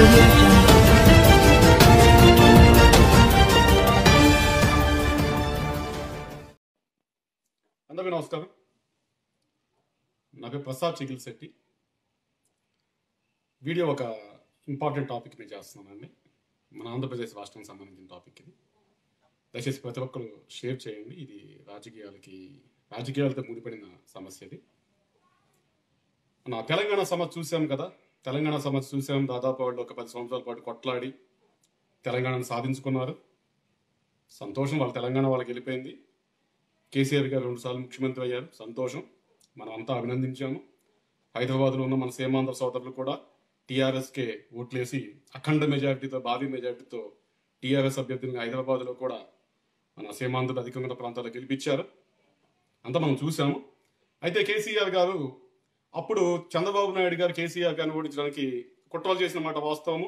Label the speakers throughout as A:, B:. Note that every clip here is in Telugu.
A: audio jungle.
B: అందరికీ నమస్కారం నా పేరు ప్రసాద్ చిగిల్ శెట్టి వీడియో ఒక ఇంపార్టెంట్ టాపిక్ మీద చేస్తున్నానండి మన ఆంధ్రప్రదేశ్ రాష్ట్రానికి సంబంధించిన టాపిక్ ఇది దయచేసి ప్రతి ఒక్కరు షేర్ చేయండి ఇది రాజకీయాలకి రాజకీయాలతో ముడిపడిన సమస్య ఇది మన తెలంగాణ సమస్య చూసాం కదా తెలంగాణ సమస్య చూసాం దాదాపు వాళ్ళు ఒక పది సంవత్సరాల పాటు కొట్లాడి తెలంగాణను సాధించుకున్నారు సంతోషం వాళ్ళ తెలంగాణ వాళ్ళకి వెళ్ళిపోయింది కేసీఆర్ గారు రెండుసార్లు ముఖ్యమంత్రి అయ్యారు సంతోషం మనం అంతా అభినందించాము హైదరాబాద్లో ఉన్న మన సీమాంధ్ర సోదరులు కూడా టీఆర్ఎస్కే ఓట్లేసి అఖండ మెజారిటీతో భారీ మెజారిటీతో టీఆర్ఎస్ అభ్యర్థిని హైదరాబాద్లో కూడా మన సీమాంధ్రులు అధికంగా ఉన్న ప్రాంతాల్లో గెలిపించారు అంతా మనం చూసాము అయితే కేసీఆర్ గారు అప్పుడు చంద్రబాబు నాయుడు గారు కేసీఆర్ గారిని ఓడించడానికి కుట్రలు చేసిన మాట వాస్తవము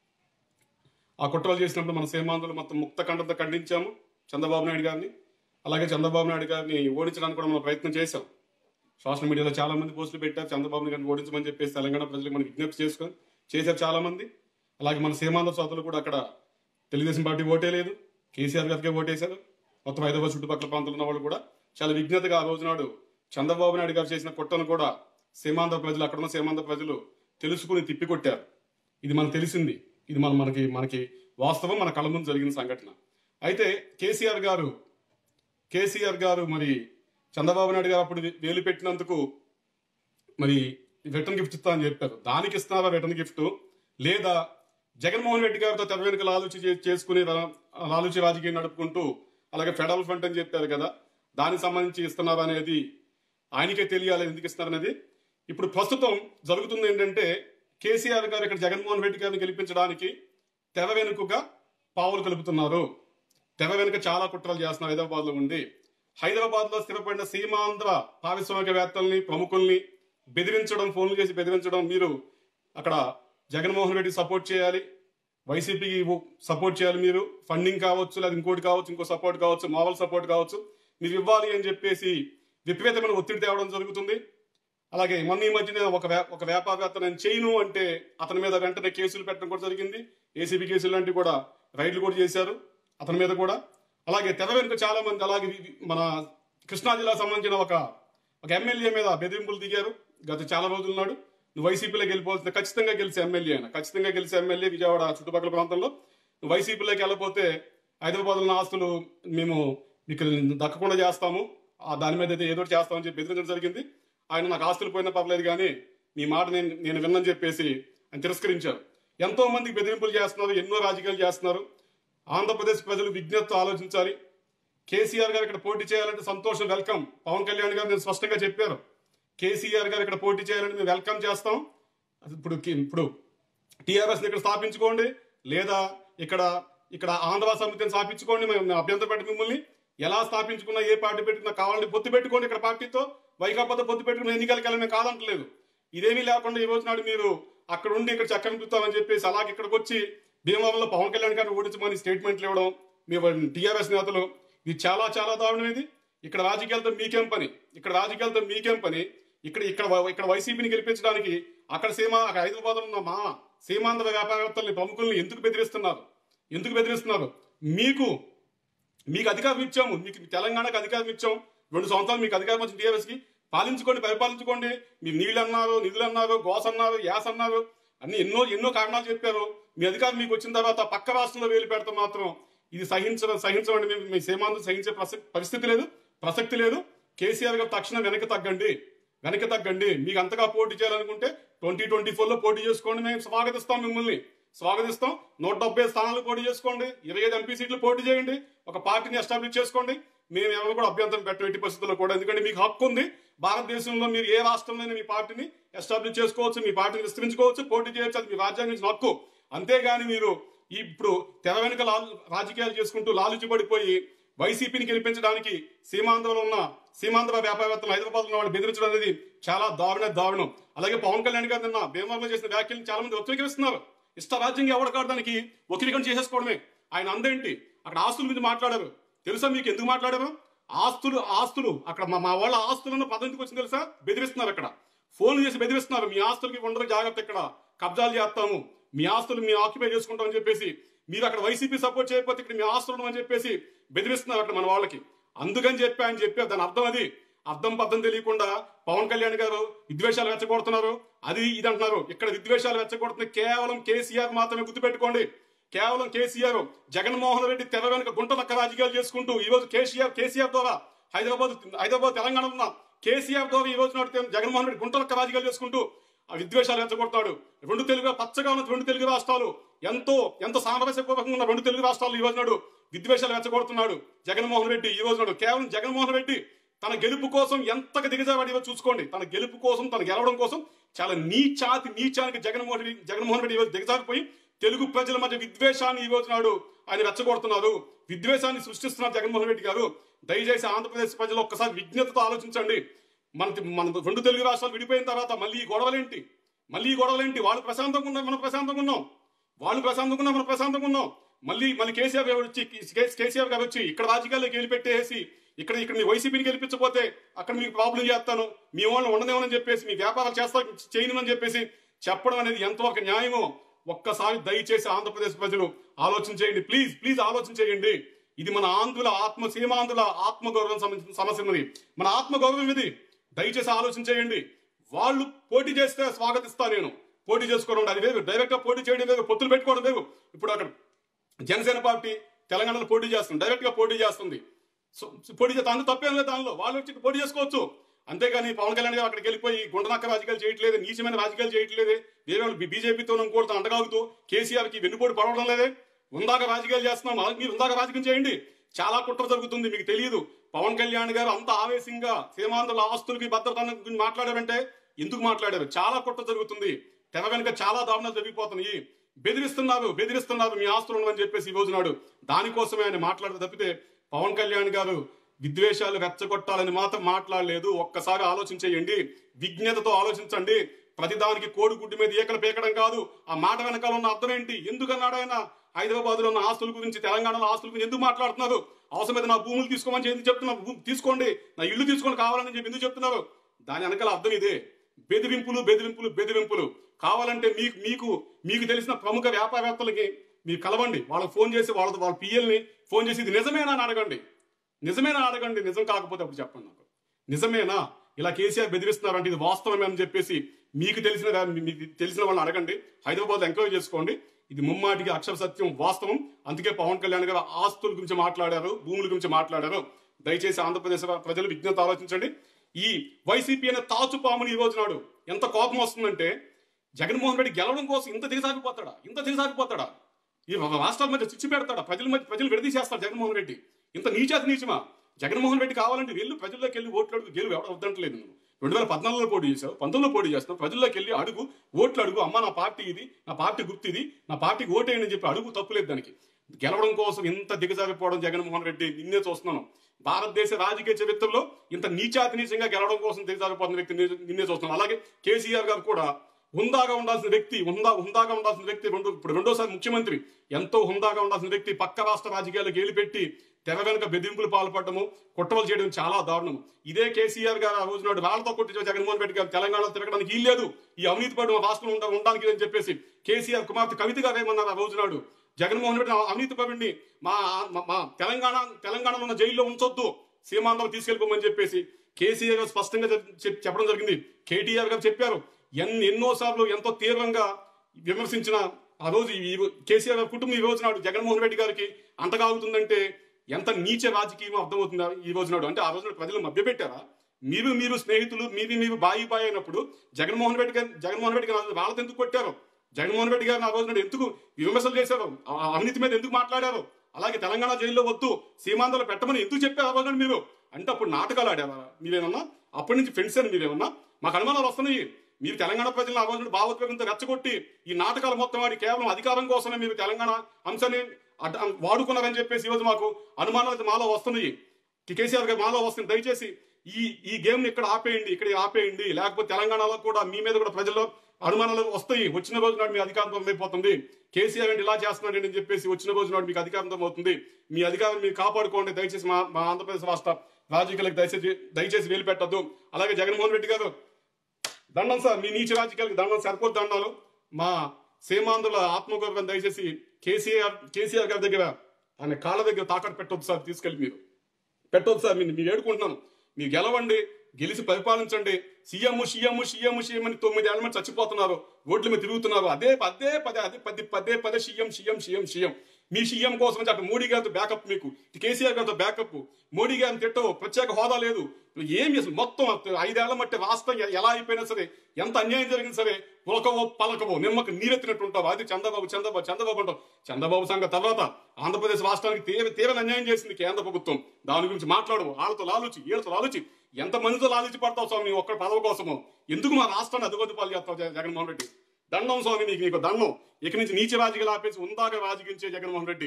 B: ఆ కుట్రలు చేసినప్పుడు మన సీమాంధ్రులు మొత్తం ముక్త కంఠంతో ఖండించాము చంద్రబాబు నాయుడు గారిని అలాగే చంద్రబాబు నాయుడు గారిని ఓడించడానికి కూడా మనం ప్రయత్నం చేశాం సోషల్ మీడియాలో చాలా మంది పోస్టులు పెట్టారు చంద్రబాబు నాయుడు గారిని ఓడించమని చెప్పేసి తెలంగాణ ప్రజలకు మనం విజ్ఞప్తి చేసుకొని చేశారు చాలా మంది అలాగే మన సీమాంధ్ర సోదరులు కూడా అక్కడ తెలుగుదేశం పార్టీ ఓటే లేదు కేసీఆర్ గారికే ఓటేశారు మొత్తం హైదరాబాద్ చుట్టుపక్కల ప్రాంతాల్లో ఉన్న వాళ్ళు కూడా చాలా విజ్ఞతగా ఆ రోజు నాడు చంద్రబాబు నాయుడు గారు చేసిన కుట్రను కూడా సీమాంధ్ర ప్రజలు అక్కడ ఉన్న సీమాంధ్ర ప్రజలు తెలుసుకుని తిప్పికొట్టారు ఇది మనకు తెలిసింది ఇది మన మనకి మనకి వాస్తవం మన కళ్ళ ముందు జరిగిన సంఘటన అయితే కేసీఆర్ గారు కేసీఆర్ గారు మరి చంద్రబాబు నాయుడు గారు అప్పుడు వేలు పెట్టినందుకు మరి రిటర్న్ గిఫ్ట్ ఇస్తా అని చెప్పారు దానికి ఇస్తున్నారా రిటర్న్ గిఫ్ట్ లేదా జగన్మోహన్ రెడ్డి గారితో తెర వెనుక లాలుచి చే- చేసుకుని రా- లాలుచి రాజకీయం నడుపుకుంటూ అలాగే ఫెడరల్ ఫండ్ అని చెప్పారు కదా దానికి సంబంధించి ఇస్తున్నారా అనేది ఆయనకే తెలియాలి ఎందుకు ఇస్తున్నారనేది ఇప్పుడు ప్రస్తుతం జరుగుతుంది ఏంటంటే కేసీఆర్ గారు ఇక్కడ జగన్మోహన్ రెడ్డి గారిని గెలిపించడానికి తెర వెనుకగా పావులు కలుపుతున్నారు తెర వెనుక చాలా కుట్రలు చేస్తున్నారు హైదరాబాద్ లో ఉండి హైదరాబాద్ లో స్థిరపడిన సీమాంధ్ర పారిశ్రామికవేత్తల్ని ప్రముఖుల్ని బెదిరించడం ఫోన్లు చేసి బెదిరించడం మీరు అక్కడ జగన్మోహన్ రెడ్డి సపోర్ట్ చేయాలి వైసీపీకి సపోర్ట్ చేయాలి మీరు ఫండింగ్ కావచ్చు లేదా ఇంకోటి కావచ్చు ఇంకో సపోర్ట్ కావచ్చు మావల్ సపోర్ట్ కావచ్చు మీరు ఇవ్వాలి అని చెప్పేసి విపరీతమైన ఒత్తిడి తేవడం జరుగుతుంది అలాగే మొన్న ఈ మధ్యన ఒక వ్యా- ఒక వ్యాపారవేత్త నేను చేయను అంటే అతని మీద వెంటనే కేసులు పెట్టడం కూడా జరిగింది ఏసీబీ కేసులు లాంటివి కూడా రైడ్లు కూడా చేశారు అతని మీద కూడా అలాగే తెర వెనుక చాలా మంది అలాగే వి- వి- మన కృష్ణా జిల్లా సంబంధించిన ఒక ఒక ఎమ్మెల్యే మీద బెదిరింపులు దిగారు గత చాలా రోజుల నాడు నువ్వు వైసీపీలోకి వెళ్ళిపోతుంది ఖచ్చితంగా గెలిచే ఎమ్మెల్యే అయినా ఖచ్చితంగా గెలిచే ఎమ్మెల్యే విజయవాడ చుట్టుపక్కల ప్రాంతంలో నువ్వు వైసీపీలోకి వెళ్ళకపోతే హైదరాబాద్ ఉన్న ఆస్తులు మేము మీకు దక్కకుండా చేస్తాము ఆ దాని మీద అయితే ఏదో ఒకటి చేస్తామని చెప్పి బెదిరించడం జరిగింది ఆయన నాకు ఆస్తులు పోయినా పర్లేదు కానీ మీ మాట నేను నేను విన్నని చెప్పేసి ఆయన తిరస్కరించారు ఎంతో మందికి బెదిరింపులు చేస్తున్నారు ఎన్నో రాజకీయాలు చేస్తున్నారు ఆంధ్రప్రదేశ్ ప్రజలు విజ్ఞతతో ఆలోచించాలి కేసీఆర్ గారు ఇక్కడ పోటీ చేయాలంటే సంతోషం వెల్కమ్ పవన్ కళ్యాణ్ గారు నేను స్పష్టంగా చెప్పారు కేసీఆర్ గారు ఇక్కడ పోటీ చేయాలంటే మేము వెల్కమ్ చేస్తాం అది ఇప్పుడు ఇప్పుడు టీఆర్ఎస్ ఇక్కడ స్థాపించుకోండి లేదా ఇక్కడ ఇక్కడ ఆంధ్ర సమితిని స్థాపించుకోండి మేము అభ్యంతరం పెట్టి మిమ్మల్ని ఎలా స్థాపించుకున్నా ఏ పార్టీ పెట్టుకున్నా కావాలంటే పొత్తు పెట్టుకోండి ఇక్కడ పార్టీతో వైకాపాతో పొత్తు పెట్టుకుని ఎన్నికలకి వెళ్ళడం కాదంటలేదు ఇదేమీ లేకుండా ఈ రోజు నాడు మీరు అక్కడ ఉండి ఇక్కడ చక్కని చూస్తామని చెప్పేసి అలాగే ఇక్కడికి వచ్చి భీమవరంలో పవన్ కళ్యాణ్ గారిని ఓడించమని స్టేట్మెంట్లు ఇవ్వడం మీ టీఆర్ఎస్ నేతలు ఇది చాలా చాలా దారుణం ఇది ఇక్కడ రాజకీయాలతో మీకేం పని ఇక్కడ రాజకీయాలతో మీకేం పని ఇక్కడ ఇక్కడ ఇక్కడ వైసీపీని గెలిపించడానికి అక్కడ సీమా అక్కడ హైదరాబాద్ ఉన్న మా సీమాంధ్ర వ్యాపారవేత్తల్ని ప్రముఖుల్ని ఎందుకు బెదిరిస్తున్నారు ఎందుకు బెదిరిస్తున్నారు మీకు మీకు అధికారం ఇచ్చాము మీకు తెలంగాణకు అధికారం ఇచ్చాం రెండు సంవత్సరాలు మీకు అధికారం వచ్చిన టీఆర్ఎస్ కి పాలించుకోండి పరిపాలించుకోండి మీరు నీళ్ళు అన్నారు నిధులు అన్నారు గోస్ అన్నారు యాస్ అన్నారు అన్ని ఎన్నో ఎన్నో కారణాలు చెప్పారు మీ అధికారం మీకు వచ్చిన తర్వాత పక్క రాష్ట్రంలో వేలు పెడతాం మాత్రం ఇది సహించడం సహించడం మేము మీ సీమాంధ్ర సహించే ప్రసక్తి పరిస్థితి లేదు ప్రసక్తి లేదు కేసీఆర్ గారు తక్షణం వెనక్కి తగ్గండి వెనక్కి తగ్గండి మీకు అంతగా పోటీ చేయాలనుకుంటే ట్వంటీ ట్వంటీ లో పోటీ చేసుకోండి మేము స్వాగతిస్తాం మిమ్మల్ని స్వాగతిస్తాం నూట డెబ్బై స్థానాలు పోటీ చేసుకోండి ఇరవై ఐదు ఎంపీ సీట్లు పోటీ చేయండి ఒక పార్టీని ఎస్టాబ్లిష్ చేసుకోండి మేము ఎవరు కూడా అభ్యంతరం పెట్టం ఎట్టి పరిస్థితుల్లో కూడా ఎందుకంటే మీకు హక్కు ఉంది భారతదేశంలో మీరు ఏ రాష్ట్రంలోనే మీ పార్టీని ఎస్టాబ్లిష్ చేసుకోవచ్చు మీ పార్టీని విస్తరించుకోవచ్చు పోటీ చేయొచ్చు అది మీ రాజ్యాంగం ఇచ్చిన హక్కు అంతేగాని మీరు ఈ ఇప్పుడు తెర వెనుక లాలు రాజకీయాలు చేసుకుంటూ లాలుచి పడిపోయి వైసీపీని గెలిపించడానికి సీమాంధ్రలో ఉన్న సీమాంధ్ర వ్యాపారవేత్తలు హైదరాబాద్ ఉన్న వాళ్ళు బెదిరించడం అనేది చాలా దారుణ దారుణం అలాగే పవన్ కళ్యాణ్ గారు నిన్న భీమవరంలో చేసిన వ్యాఖ్యలను చాలా మంది వక్రీకరిస్తున్నారు ఇష్ట రాజ్యంగా ఎవడకాడడానికి వక్రీకరణ చేసేసుకోవడమే ఆయన అందేంటి అక్కడ ఆస్తుల మీద మాట్లాడారు తెలుసా మీకు ఎందుకు మాట్లాడారు ఆస్తులు ఆస్తులు అక్కడ మా మా వాళ్ళ ఆస్తులను పదం ఎందుకు వచ్చింది తెలుసా బెదిరిస్తున్నారు అక్కడ ఫోన్లు చేసి బెదిరిస్తున్నారు మీ ఆస్తులకి ఉండరు జాగ్రత్త ఇక్కడ కబ్జాలు చేస్తాము మీ ఆస్తులు మీ ఆక్యుపై చేసుకుంటాం అని చెప్పేసి మీరు అక్కడ వైసీపీ సపోర్ట్ చేయకపోతే ఇక్కడ మీ ఆస్తులు అని చెప్పేసి బెదిరిస్తున్నారు అక్కడ మన వాళ్ళకి అందుకని చెప్పి ఆయన చెప్పారు దాని అర్థం అది అర్థం పద్ధం తెలియకుండా పవన్ కళ్యాణ్ గారు విద్వేషాలు రెచ్చగొడుతున్నారు అది ఇది అంటున్నారు ఇక్కడ విద్వేషాలు రెచ్చగొడుతుంది కేవలం కేసీఆర్ మాత్రమే గుర్తుపెట్టుకోండి కేవలం కేసీఆర్ జగన్మోహన్ రెడ్డి తెర వెనుక గుంటనక్క రాజకీయాలు చేసుకుంటూ ఈ రోజు కేసీఆర్ కేసీఆర్ ద్వారా హైదరాబాద్ హైదరాబాద్ తెలంగాణ ఉన్న కేసీఆర్ ద్వారా ఈ రోజు నాడు జగన్మోహన్ రెడ్డి గుంటనక్క రాజకీయాలు చేసుకుంటూ ఆ విద్వేషాలు రెచ్చగొడతాడు రెండు తెలుగు పచ్చగా ఉన్న రెండు తెలుగు రాష్ట్రాలు ఎంతో ఎంతో సామరస్యపూర్వకంగా ఉన్న రెండు తెలుగు రాష్ట్రాలు ఈ రోజు నాడు విద్వేషాలు రెచ్చగొడుతున్నాడు జగన్మోహన్ రెడ్డి ఈ రోజు నాడు కేవలం జగన్మోహన్ రెడ్డి తన గెలుపు కోసం ఎంతగా దిగజావాడివో చూసుకోండి తన గెలుపు కోసం తన గెలవడం కోసం చాలా నీచాతి నీచానికి జగన్మోహన్ రెడ్డి జగన్మోహన్ రెడ్డి ఈ రోజు దిగజారిపోయి తెలుగు ప్రజల మధ్య విద్వేషాన్ని ఈ రోజు నాడు ఆయన రెచ్చగొడుతున్నారు విద్వేషాన్ని సృష్టిస్తున్నారు జగన్మోహన్ రెడ్డి గారు దయచేసి ఆంధ్రప్రదేశ్ ప్రజలు ఒక్కసారి విజ్ఞతతో ఆలోచించండి మన మన రెండు తెలుగు రాష్ట్రాలు విడిపోయిన తర్వాత మళ్ళీ ఈ గొడవలేంటి మళ్ళీ ఈ గొడవలేంటి వాళ్ళు ప్రశాంతంగా ఉన్నారు మనం ప్రశాంతంగా ఉన్నాం వాళ్ళు ప్రశాంతంగా ఉన్నాం మనం ప్రశాంతంగా ఉన్నాం మళ్ళీ మళ్ళీ కేసీఆర్ గారు వచ్చి కే- కేసీఆర్ గారు వచ్చి ఇక్కడ రాజకీయాల్లోకి వెళ్ళిపెట్టేసి ఇక్కడ ఇక్కడ మీ వైసీపీని గెలిపించకపోతే అక్కడ మీకు ప్రాబ్లం చేస్తాను మీ వాళ్ళని ఉండదేమని చెప్పేసి మీ వ్యాపారాలు చేస్తా చేయను చెప్పేసి చెప్పడం అనేది ఎంతవరకు న్యాయమో ఒక్కసారి దయచేసి ఆంధ్రప్రదేశ్ ప్రజలు ఆలోచన చేయండి ప్లీజ్ ప్లీజ్ ఆలోచన చేయండి ఇది మన ఆంధ్రుల ఆత్మ సీమాంధ్రుల ఆత్మగౌరవం సంబంధించిన సమస్య ఉన్నది మన ఆత్మగౌరవం ఇది దయచేసి ఆలోచన చేయండి వాళ్ళు పోటీ చేస్తే స్వాగతిస్తా నేను పోటీ చేసుకోవడం అది లేదు డైరెక్ట్ గా పోటీ చేయడం లేదు పొత్తులు పెట్టుకోవడం లేదు ఇప్పుడు అక్కడ జనసేన పార్టీ తెలంగాణలో పోటీ చేస్తుంది డైరెక్ట్ గా పోటీ చేస్తుంది సో సో పోటీ చేస్తే అందుకు తప్పేం లేదు దానిలో వాళ్ళు వచ్చి పోటీ చేసుకోవచ్చు అంతేగాని పవన్ కళ్యాణ్ గారు అక్కడికి వెళ్ళిపోయి గుండనక్క రాజకీయాలు చేయట్లేదు నీచమైన రాజకీయాలు చేయట్లేదు వేరే వాళ్ళు బీజేపీతో ఇంకోటితో అండగాగుతూ కేసీఆర్ కి వెన్నుపోటు పడవడం లేదే ఉందాక రాజకీయాలు చేస్తున్నాం అలా మీరు ఉందాక రాజకీయం చేయండి చాలా కుట్ర జరుగుతుంది మీకు తెలియదు పవన్ కళ్యాణ్ గారు అంత ఆవేశంగా సీమాంధ్రుల ఆస్తులకి భద్రత గురించి మాట్లాడారంటే ఎందుకు మాట్లాడారు చాలా కుట్ర జరుగుతుంది తెర వెనుక చాలా దారుణాలు జరిగిపోతున్నాయి బెదిరిస్తున్నారు బెదిరిస్తున్నారు మీ ఆస్తులు అని చెప్పేసి ఈ రోజు నాడు దానికోసమే ఆయన మాట్లాడదు తప్పితే పవన్ కళ్యాణ్ గారు విద్వేషాలు రెచ్చగొట్టాలని మాత్రం మాట్లాడలేదు ఒక్కసారి ఆలోచించేయండి విజ్ఞతతో ఆలోచించండి ప్రతిదానికి కోడిగుడ్డు మీద ఈకలు పీకడం కాదు ఆ మాట వెనకాల ఉన్న అర్థం ఏంటి ఎందుకన్నాడు ఆయన హైదరాబాద్ లో ఉన్న ఆస్తుల గురించి తెలంగాణలో ఆస్తుల గురించి ఎందుకు మాట్లాడుతున్నారు అవసరమైతే నా భూములు తీసుకోమని ఎందుకు చెప్తున్నారు భూ- తీసుకోండి నా ఇల్లు తీసుకొని కావాలని చెప్పి ఎందుకు చెప్తున్నారు దాని వెనకాల అర్థం ఇదే బెదిరింపులు బెదిరింపులు బెదిరింపులు కావాలంటే మీకు మీకు మీకు తెలిసిన ప్రముఖ వ్యాపారవేత్తలకి మీరు కలవండి వాళ్ళకి ఫోన్ చేసి వాళ్ళ వాళ్ళ పిఎల్ని ఫోన్ చేసి ఇది నిజమేనా అని అడగండి నిజమేనా అడగండి నిజం కాకపోతే అప్పుడు చెప్పండి నాకు నిజమేనా ఇలా కేసీఆర్ బెదిరిస్తున్నారంటే ఇది వాస్తవమే అని చెప్పేసి మీకు తెలిసిన వా- మీ- మీకు తెలిసిన వాళ్ళని అడగండి హైదరాబాద్ ఎంక్వైరీ చేసుకోండి ఇది ముమ్మాటికి అక్షర సత్యం వాస్తవం అందుకే పవన్ కళ్యాణ్ గారు ఆస్తుల గురించి మాట్లాడారు భూముల గురించి మాట్లాడారు దయచేసి ఆంధ్రప్రదేశ్ ప్రజలు విజ్ఞత ఆలోచించండి ఈ వైసీపీ అనే తాచుపాముని ఈ రోజు నాడు ఎంత కోపం వస్తుందంటే జగన్మోహన్ రెడ్డి గెలవడం కోసం ఇంత దిగసాగిపోతాడా ఇంత దిగసాగిపోతాడా ఈ రాష్ట్రాల మధ్య చిచ్చు పెడతాడా ప్రజల మధ్య ప్రజలు విడదీసేస్తాడు జగన్మోహన్ రెడ్డి ఇంత నీచాతి నీచమా జగన్మోహన్ రెడ్డి కావాలంటే వెళ్ళు ప్రజల్లోకి వెళ్ళి ఓట్లు అడుగు గెలువు ఎవడ వద్దంటలేదు నువ్వు రెండు వేల పద్నాలుగులో పోటీ చేశావు పంతొమ్మిదిలో పోటీ చేస్తావు ప్రజల్లోకి వెళ్ళి అడుగు ఓట్లు అడుగు అమ్మ నా పార్టీ ఇది నా పార్టీ గుర్తు ఇది నా పార్టీకి ఓటేయని చెప్పి అడుగు తప్పులేదు దానికి గెలవడం కోసం ఇంత దిగజారిపోవడం జగన్మోహన్ రెడ్డి నిన్నే చూస్తున్నాను భారతదేశ రాజకీయ చరిత్రలో ఇంత నీచాతి నీచంగా గెలవడం కోసం దిగజారిపోతున్న వ్యక్తి ని- నిన్నే చూస్తున్నాను అలాగే కేసీఆర్ గారు కూడా హుందాగా ఉండాల్సిన వ్యక్తి హుందా హుందాగా ఉండాల్సిన వ్యక్తి రెండు ఇప్పుడు రెండోసారి ముఖ్యమంత్రి ఎంతో హుందాగా ఉండాల్సిన వ్యక్తి పక్క రాష్ట్ర రాజకీయాలకు గేలిపెట్టి తెర వెనుక బెదిరింపులు పాల్పడము కుట్రలు చేయడం చాలా దారుణం ఇదే కేసీఆర్ గారు ఆ రోజు నాడు రాళ్లతో కొట్టి జగన్మోహన్ రెడ్డి గారు తెలంగాణలో తిరగడానికి వీల్లేదు ఈ అవినీతి పడి రాష్ట్రం ఉండ ఉండడానికి అని చెప్పేసి కేసీఆర్ కుమార్తె కవిత గారు ఏమన్నారు ఆ రోజు నాడు జగన్మోహన్ రెడ్డి అవినీతి పడిని మా మా- మా తెలంగాణ తెలంగాణలో ఉన్న జైల్లో ఉంచొద్దు సీమాంధ్రం తీసుకెళ్ళిపోమని చెప్పేసి కేసీఆర్ గారు స్పష్టంగా చెప్- చెప్- చెప్పడం జరిగింది కేటీఆర్ గారు చెప్పారు ఎన్ ఎన్నోసార్లు ఎంతో తీవ్రంగా విమర్శించిన ఆ రోజు ఈ కేసీఆర్ గారి కుటుంబం ఈ రోజు నాడు జగన్మోహన్ రెడ్డి గారికి అంటగాగుతుందంటే ఎంత నీచ రాజకీయం అర్థమవుతుందా ఈ రోజు నాడు అంటే ఆ రోజు నాడు ప్రజలు మభ్యపెట్టారా మీరు మీరు స్నేహితులు మీరు మీరు బాయి బాయి అయినప్పుడు జగన్మోహన్ రెడ్డి గారు జగన్మోహన్ రెడ్డి గారు వాళ్ళతో ఎందుకు కొట్టారు జగన్మోహన్ రెడ్డి గారు ఆ రోజు నాడు ఎందుకు విమర్శలు చేశారు ఆ అవినీతి మీద ఎందుకు మాట్లాడారు అలాగే తెలంగాణ జైల్లో వద్దు సీమాంధ్రలో పెట్టమని ఎందుకు చెప్పారు ఆ రోజు నాడు మీరు అంటే అప్పుడు నాటకాలు ఆడారా మీరేమన్నా అప్పటి నుంచి ఫ్రెండ్స్ అని మీరేమన్నా మాకు అనుమానాలు వస్తున్నాయి మీరు తెలంగాణ ప్రజలను ఆ రోజు భావోద్వేగంతో రెచ్చగొట్టి ఈ నాటకాలు మొత్తం ఆడి కేవలం అధికారం కోసమే మీరు తెలంగాణ అంశాన్ని అడ్డ వాడుకున్నారని చెప్పేసి ఈరోజు మాకు అనుమానాలు మాలో వస్తున్నాయి కేసీఆర్ గారు మాలో వస్తుంది దయచేసి ఈ ఈ గేమ్ ని ఇక్కడ ఆపేయండి ఇక్కడ ఆపేయండి లేకపోతే తెలంగాణలో కూడా మీ మీద కూడా ప్రజల్లో అనుమానాలు వస్తాయి వచ్చిన రోజు నాడు మీ అధికారం అయిపోతుంది కేసీఆర్ ఏంటి ఇలా చేస్తున్నాడు అని చెప్పేసి వచ్చిన రోజు నాడు మీకు అధికారం అవుతుంది మీ అధికారం మీరు కాపాడుకోండి దయచేసి మా మా ఆంధ్రప్రదేశ్ రాష్ట్ర రాజకీయాలకు దయచేసి దయచేసి వేలు పెట్టద్దు అలాగే జగన్మోహన్ రెడ్డి గారు దండం సార్ మీ నీచ రాజకీయాలకు దండం సరిపోదు దండాలు మా సీమాంధ్రుల ఆత్మగౌరవం దయచేసి కేసీఆర్ కేసీఆర్ గారి దగ్గర ఆయన కాళ్ళ దగ్గర తాకట్టు పెట్టొద్దు సార్ తీసుకెళ్ళి మీరు పెట్టొద్దు సార్ మీరు మీరు ఏడుకుంటున్నాను మీరు గెలవండి గెలిచి పరిపాలించండి సీఎం సీఎం సీఎం సీఎం అని తొమ్మిది ఏళ్ళ మంది చచ్చిపోతున్నారు రోడ్ల మీద తిరుగుతున్నారు అదే అదే పదే అదే పది పదే పదే సీఎం సీఎం సీఎం సీఎం మీ సీఎం కోసం అని చెప్పి మోడీ గారితో బ్యాకప్ మీకు ఇటు కేసీఆర్ గారితో బ్యాకప్ మోడీ గారిని తిట్టవు ప్రత్యేక హోదా లేదు ఏమి అసలు మొత్తం ఐదేళ్ల మట్టి రాష్ట్రం ఎ- ఎలా అయిపోయినా సరే ఎంత అన్యాయం జరిగింది సరే పులకవో పలకవో నిమ్మకు నీరెత్తినట్టు ఉంటావు అది చంద్రబాబు చంద్రబాబు చంద్రబాబు అంటావు చంద్రబాబు సంగతి తర్వాత ఆంధ్రప్రదేశ్ రాష్ట్రానికి తీవ్ర తీవ్ర అన్యాయం చేసింది కేంద్ర ప్రభుత్వం దాని గురించి మాట్లాడు వాళ్ళతో లాలుచి వీళ్ళతో లాలుచి ఎంత మందితో లాలుచి పడతావు స్వామి నీ ఒక్క పదవి కోసము ఎందుకు మా రాష్ట్రాన్ని అదుగొద్దు పాలు చేస్తావు జగ- జగన్మోహన్ రెడ్డి దండం స్వామి నీకు నీకు దండం ఇక నుంచి నీచ రాజకీయాలు ఆపేసి ఉందాక రాజకీయించే జగన్మోహన్ రెడ్డి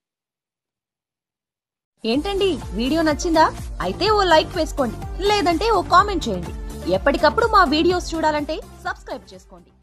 A: ఏంటండి వీడియో నచ్చిందా అయితే ఓ లైక్ వేసుకోండి లేదంటే ఓ కామెంట్ చేయండి ఎప్పటికప్పుడు మా వీడియోస్ చూడాలంటే సబ్స్క్రైబ్ చేసుకోండి